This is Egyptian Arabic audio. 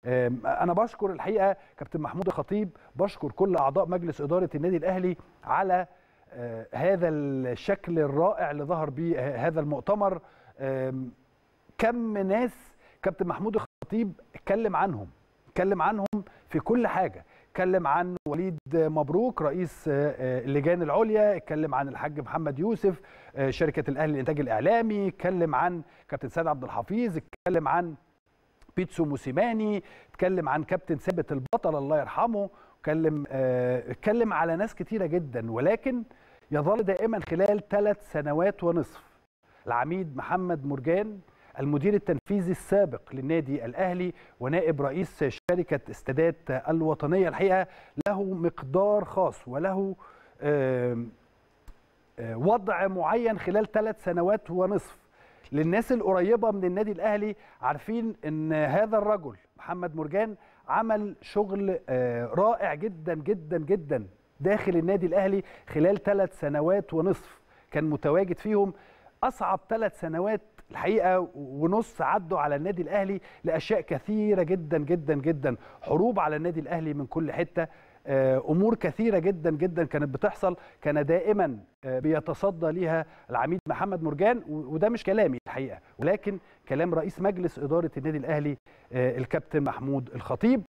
آم، انا بشكر الحقيقه كابتن محمود الخطيب بشكر كل اعضاء مجلس اداره النادي الاهلي على آه، هذا الشكل الرائع اللي ظهر بيه ه- هذا المؤتمر آم، كم ناس كابتن محمود الخطيب اتكلم عنهم اتكلم عنهم في كل حاجه اتكلم عن وليد مبروك رئيس آه، آه، اللجان العليا اتكلم عن الحاج محمد يوسف آه، شركه الاهلي للانتاج الاعلامي اتكلم عن كابتن سيد عبد الحفيظ اتكلم عن بيتسو موسيماني اتكلم عن كابتن ثابت البطل الله يرحمه اتكلم آه، اتكلم على ناس كتيره جدا ولكن يظل دائما خلال ثلاث سنوات ونصف العميد محمد مرجان المدير التنفيذي السابق للنادي الاهلي ونائب رئيس شركه استادات الوطنيه الحقيقه له مقدار خاص وله آم، آه، وضع معين خلال ثلاث سنوات ونصف للناس القريبه من النادي الاهلي عارفين ان هذا الرجل محمد مرجان عمل شغل آه، رائع جدا جدا جدا داخل النادي الاهلي خلال ثلاث سنوات ونصف كان متواجد فيهم اصعب ثلاث سنوات الحقيقه ونص عدوا على النادي الاهلي لاشياء كثيره جدا جدا جدا حروب على النادي الاهلي من كل حته آه، امور كثيره جدا جدا كانت بتحصل كان دائما آه، بيتصدى ليها العميد محمد مرجان و- وده مش كلامي الحقيقه ولكن كلام رئيس مجلس اداره النادي الاهلي آه، الكابتن محمود الخطيب